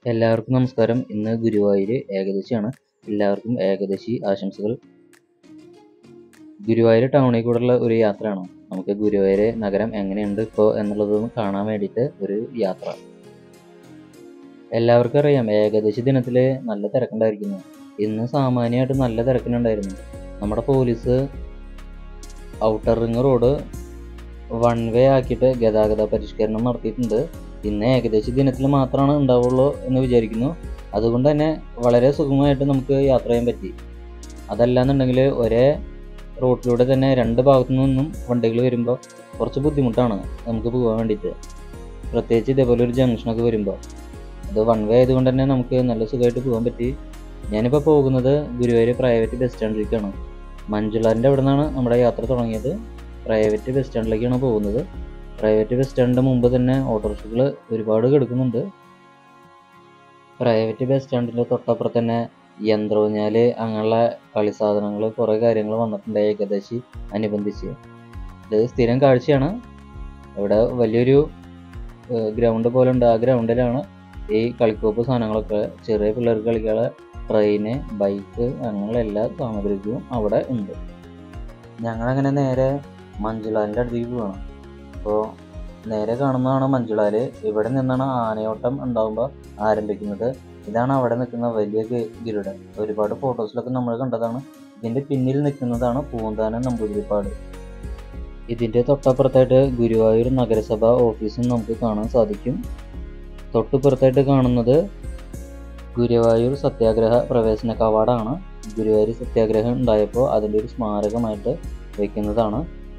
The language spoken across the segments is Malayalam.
എല്ലാവർക്കും നമസ്കാരം ഇന്ന് ഗുരുവായൂർ ഏകദശിയാണ് എല്ലാവർക്കും ഏകദശി ആശംസകൾ ഗുരുവായൂർ ടൗണിൽ കൂടെയുള്ള ഒരു യാത്രയാണ് നമുക്ക് ഗുരുവായൂർ നഗരം എങ്ങനെയുണ്ട് ഇപ്പോൾ എന്നുള്ളതൊന്ന് കാണാൻ വേണ്ടിയിട്ട് ഒരു യാത്ര എല്ലാവർക്കും അറിയാം ഏകദശി ദിനത്തിൽ നല്ല തിരക്കുണ്ടായിരിക്കുന്നു ഇന്ന് സാമാന്യമായിട്ട് നല്ല തിരക്കിനുണ്ടായിരുന്നു നമ്മുടെ police outer ring road one way ആക്കിയിട്ട് ഗതാഗത പരിഷ്കരണം നടത്തിയിട്ടുണ്ട് ഇന്ന് ഏകദേശ ദിനത്തിൽ മാത്രമാണ് ഉണ്ടാവുള്ളൂ എന്ന് വിചാരിക്കുന്നു അതുകൊണ്ട് തന്നെ വളരെ സുഗമമായിട്ട് നമുക്ക് യാത്ര ചെയ്യാൻ പറ്റി അതല്ലാന്നുണ്ടെങ്കിൽ ഒരേ റൂട്ടിലൂടെ തന്നെ രണ്ട് ഭാഗത്തു നിന്നും വണ്ടികൾ വരുമ്പോൾ കുറച്ച് ബുദ്ധിമുട്ടാണ് നമുക്ക് പോകാൻ വേണ്ടിയിട്ട് പ്രത്യേകിച്ച് ഇതേപോലെ ഒരു ജംഗ്ഷനൊക്കെ വരുമ്പോൾ അത് വൺ വേ ആയതുകൊണ്ട് തന്നെ നമുക്ക് നല്ല സുഖമായിട്ട് പോകാൻ പറ്റി ഞാനിപ്പോൾ പോകുന്നത് ഗുരുവായൂർ പ്രൈവറ്റ് ബസ് സ്റ്റാൻഡിലേക്കാണ് മഞ്ജുളാറിൻ്റെ അവിടെ നിന്നാണ് നമ്മുടെ യാത്ര തുടങ്ങിയത് പ്രൈവറ്റ് ബസ് സ്റ്റാൻഡിലേക്കാണ് പോകുന്നത് പ്രൈവറ്റ് ബസ് സ്റ്റാൻഡിൻ്റെ മുമ്പ് തന്നെ ഓട്ടോറിക്ഷകൾ ഒരുപാട് കിടക്കുന്നുണ്ട് പ്രൈവറ്റ് ബസ് സ്റ്റാൻഡിൻ്റെ തൊട്ടപ്പുറത്ത് തന്നെ യന്ത്രൂഞ്ഞാൽ അങ്ങനെയുള്ള കളി സാധനങ്ങൾ കുറേ കാര്യങ്ങൾ വന്നിട്ടുണ്ട് ഏകദേശി അനുബന്ധിച്ച് ഇത് സ്ഥിരം കാഴ്ചയാണ് ഇവിടെ വലിയൊരു ഗ്രൗണ്ട് പോലെ ഉണ്ട് ആ ഗ്രൗണ്ടിലാണ് ഈ കളിക്കോപ്പ് സാധനങ്ങളൊക്കെ ചെറിയ പിള്ളേർക്ക് കളിക്കാനുള്ള ട്രെയിന് ബൈക്ക് അങ്ങനെയുള്ള എല്ലാ സാമഗ്രികളും അവിടെ ഉണ്ട് ഞങ്ങളങ്ങനെ നേരെ മഞ്ജുളാലിൻ്റെ അടുത്തേക്ക് പോകണം അപ്പോൾ നേരെ കാണുന്നതാണ് മഞ്ജുളാൽ ഇവിടെ നിന്നാണ് ആനയോട്ടം ഉണ്ടാകുമ്പോൾ ആരംഭിക്കുന്നത് ഇതാണ് അവിടെ നിൽക്കുന്ന വലിയ ഗ- ഗരുഡൻ ഒരുപാട് ഫോട്ടോസിലൊക്കെ നമ്മൾ കണ്ടതാണ് ഇതിൻ്റെ പിന്നിൽ നിൽക്കുന്നതാണ് പൂന്താനം നമ്പൂതിരിപ്പാട് ഇതിൻ്റെ തൊട്ടപ്പുറത്തായിട്ട് ഗുരുവായൂർ നഗരസഭ ഓഫീസും നമുക്ക് കാണാൻ സാധിക്കും തൊട്ടുപുറത്തായിട്ട് കാണുന്നത് ഗുരുവായൂർ സത്യാഗ്രഹ പ്രവേശന കവാടമാണ് ഗുരുവായൂർ സത്യാഗ്രഹം ഉണ്ടായപ്പോൾ അതിൻ്റെ ഒരു സ്മാരകമായിട്ട് വയ്ക്കുന്നതാണ്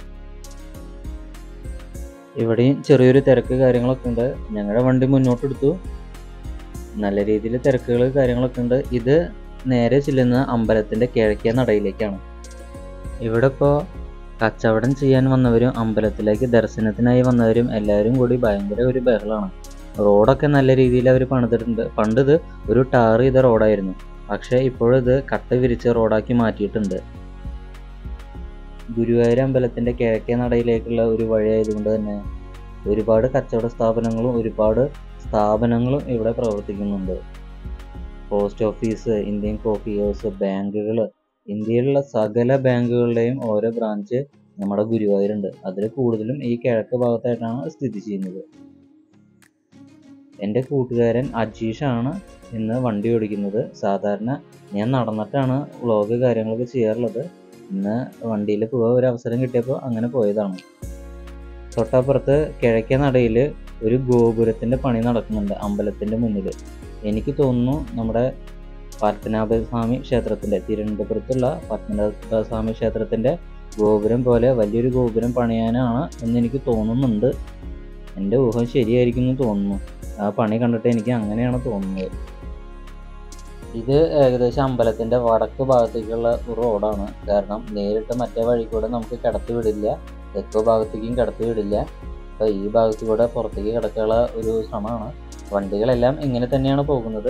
ഇവിടെയും ചെറിയൊരു തിരക്ക് കാര്യങ്ങളൊക്കെ ഉണ്ട് ഞങ്ങളുടെ വണ്ടി മുന്നോട്ടെടുത്തു നല്ല രീതിയിൽ തിരക്കുകൾ കാര്യങ്ങളൊക്കെ ഉണ്ട് ഇത് നേരെ ചെല്ലുന്ന അമ്പലത്തിൻ്റെ കിഴക്കേ നടയിലേക്കാണ് ഇവിടെ ഇപ്പോൾ കച്ചവടം ചെയ്യാൻ വന്നവരും അമ്പലത്തിലേക്ക് ദർശനത്തിനായി വന്നവരും എല്ലാവരും കൂടി ഭയങ്കര ഒരു ബഹളമാണ് റോഡൊക്കെ നല്ല രീതിയിൽ അവർ പണിതിട്ടുണ്ട് പണ്ട് ഇത് ഒരു ടാർ ചെയ്ത റോഡായിരുന്നു പക്ഷേ ഇപ്പോഴിത് കട്ട വിരിച്ച് റോഡാക്കി മാറ്റിയിട്ടുണ്ട് ഗുരുവായൂർ അമ്പലത്തിൻ്റെ കിഴക്കേ നടയിലേക്കുള്ള ഒരു വഴി ആയതുകൊണ്ട് തന്നെ ഒരുപാട് കച്ചവട സ്ഥാപനങ്ങളും ഒരുപാട് സ്ഥാപനങ്ങളും ഇവിടെ പ്രവർത്തിക്കുന്നുണ്ട് post office Indian coffee house ബാങ്കുകൾ ഇന്ത്യയിലുള്ള സകല ബാങ്കുകളുടെയും ഓരോ ബ്രാഞ്ച് നമ്മുടെ ഗുരുവായൂരുണ്ട് അതിൽ കൂടുതലും ഈ കിഴക്ക് ഭാഗത്തായിട്ടാണ് സ്ഥിതി ചെയ്യുന്നത് എൻ്റെ കൂട്ടുകാരൻ അജീഷാണ് ഇന്ന് വണ്ടി ഓടിക്കുന്നത് സാധാരണ ഞാൻ നടന്നിട്ടാണ് വ്ളോഗ് കാര്യങ്ങളൊക്കെ ചെയ്യാറുള്ളത് ഇന്ന് വണ്ടിയിൽ പോകാൻ ഒരു അവസരം കിട്ടിയപ്പോൾ അങ്ങനെ പോയതാണ് തൊട്ടപ്പുറത്ത് കിഴക്കേ നടയിൽ ഒരു ഗോപുരത്തിൻ്റെ പണി നടക്കുന്നുണ്ട് അമ്പലത്തിൻ്റെ മുന്നിൽ എനിക്ക് തോന്നുന്നു നമ്മുടെ പത്മനാഭസ്വാമി ക്ഷേത്രത്തിൻ്റെ തിരുവനന്തപുരത്തുള്ള പത്മനാഭസ്വാമി ക്ഷേത്രത്തിൻ്റെ ഗോപുരം പോലെ വലിയൊരു ഗോപുരം പണിയാനാണ് എന്ന് എനിക്ക് തോന്നുന്നുണ്ട് എൻ്റെ ഊഹം ശരിയായിരിക്കും എന്ന് തോന്നുന്നു ആ പണി കണ്ടിട്ട് എനിക്ക് അങ്ങനെയാണ് തോന്നുന്നത് ഇത് ഏകദേശം അമ്പലത്തിൻ്റെ വടക്ക് ഭാഗത്തേക്കുള്ള ഒരു റോഡാണ് കാരണം നേരിട്ട് മറ്റേ വഴി കൂടെ നമുക്ക് കിടത്തി വിടില്ല തെക്കോ ഭാഗത്തേക്കും കിടത്തി വിടില്ല അപ്പോൾ ഈ ഭാഗത്ത് കൂടെ പുറത്തേക്ക് കിടക്കാനുള്ള ഒരു ശ്രമമാണ് വണ്ടികളെല്ലാം ഇങ്ങനെ തന്നെയാണ് പോകുന്നത്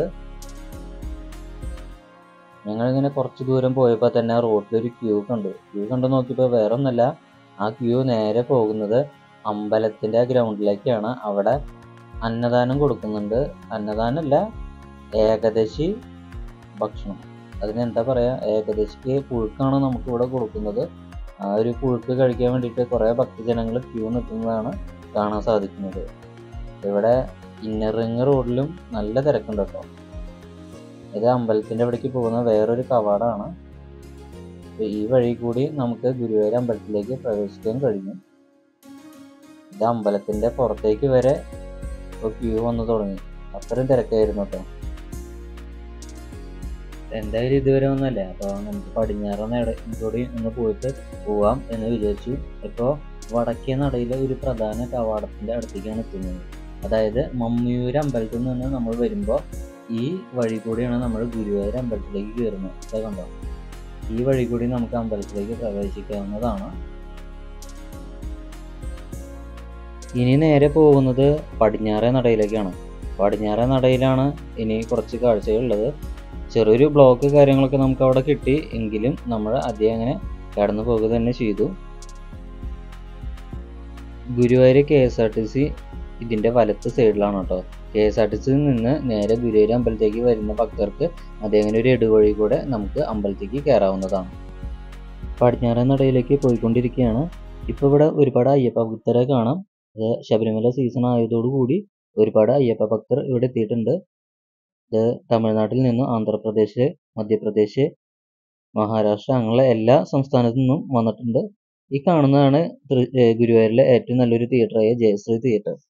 ഞങ്ങളിങ്ങനെ കുറച്ച് ദൂരം പോയപ്പോൾ തന്നെ റോഡിലൊരു ക്യൂ കണ്ടു ക്യൂ കണ്ടു നോക്കിയപ്പോൾ വേറെ ഒന്നല്ല ആ ക്യൂ നേരെ പോകുന്നത് അമ്പലത്തിൻ്റെ ഗ്രൗണ്ടിലേക്കാണ് അവിടെ അന്നദാനം കൊടുക്കുന്നുണ്ട് അന്നദാനമല്ല ഏകദശി ഭക്ഷണം അതിനെന്താ പറയുക ഏകദശിക്ക് പുഴുക്കാണ് നമുക്ക് ഇവിടെ കൊടുക്കുന്നത് ആ ഒരു പുഴുക്ക് കഴിക്കാൻ വേണ്ടിയിട്ട് കുറേ ഭക്തജനങ്ങൾ ക്യൂ നിൽക്കുന്നതാണ് കാണാൻ സാധിക്കുന്നത് ഇവിടെ ഇന്നർ റിങ് റോഡിലും നല്ല തിരക്കുണ്ട് കേട്ടോ ഇത് അമ്പലത്തിൻ്റെ അവിടേക്ക് പോകുന്ന വേറൊരു കവാടമാണ് അപ്പോൾ ഈ വഴി കൂടി നമുക്ക് ഗുരുവായൂർ അമ്പലത്തിലേക്ക് പ്രവേശിക്കാൻ കഴിഞ്ഞു ഇത് അമ്പലത്തിൻ്റെ പുറത്തേക്ക് വരെ ഇപ്പോൾ ക്യൂ വന്നു തുടങ്ങി അത്രയും തിരക്കായിരുന്നു കേട്ടോ എന്തായാലും ഇതുവരെ ഒന്നല്ല അപ്പോൾ നമുക്ക് പടിഞ്ഞാറൻ നട കൂടി ഒന്ന് പോയിട്ട് പോവാം എന്ന് വിചാരിച്ചു ഇപ്പോൾ വടക്കേ നടയിലെ ഒരു പ്രധാന കവാടത്തിൻ്റെ അടുത്തേക്കാണ് എത്തുന്നത് അതായത് മമ്മിയൂർ അമ്പലത്തിൽ നിന്ന് നമ്മൾ വരുമ്പോൾ ഈ വഴി കൂടിയാണ് നമ്മൾ ഗുരുവായൂർ അമ്പലത്തിലേക്ക് കയറുന്നത് അത് കണ്ടോ ഈ വഴി കൂടി നമുക്ക് അമ്പലത്തിലേക്ക് പ്രവേശിക്കാവുന്നതാണ് ഇനി നേരെ പോകുന്നത് പടിഞ്ഞാറേ നടയിലേക്കാണ് പടിഞ്ഞാറേ നടയിലാണ് ഇനി കുറച്ച് കാഴ്ചകളുള്ളത് ചെറിയൊരു ബ്ലോക്ക് കാര്യങ്ങളൊക്കെ നമുക്ക് അവിടെ കിട്ടി എങ്കിലും നമ്മൾ അധികം അങ്ങനെ കടന്നു പോകുക തന്നെ ചെയ്തു Guruvayur K S R T C ഇതിൻ്റെ വലത്ത് സൈഡിലാണ് കേട്ടോ കെ എസ് ആർ ടി സിയിൽ നിന്ന് നേരെ ഗുരുവായൂർ അമ്പലത്തേക്ക് വരുന്ന ഭക്തർക്ക് അതേങ്ങനെ ഒരു ഇടവഴി കൂടെ നമുക്ക് അമ്പലത്തേക്ക് കയറാവുന്നതാണ് പടിഞ്ഞാറൻ നടയിലേക്ക് പോയിക്കൊണ്ടിരിക്കുകയാണ് ഇപ്പോൾ ഇവിടെ ഒരുപാട് അയ്യപ്പ ഭക്തരെ കാണാം ഇത് ശബരിമല സീസൺ ആയതോടുകൂടി ഒരുപാട് അയ്യപ്പ ഭക്തർ ഇവിടെ എത്തിയിട്ടുണ്ട് ഇത് തമിഴ്നാട്ടിൽ നിന്നും ആന്ധ്രാപ്രദേശ് മധ്യപ്രദേശ് മഹാരാഷ്ട്ര അങ്ങനെയുള്ള എല്ലാ സംസ്ഥാനത്തു നിന്നും വന്നിട്ടുണ്ട് ഈ കാണുന്നതാണ് തൃ- ഏർ ഗുരുവായൂരിലെ ഏറ്റവും നല്ലൊരു തിയേറ്ററായ ജയശ്രീ തിയേറ്റർ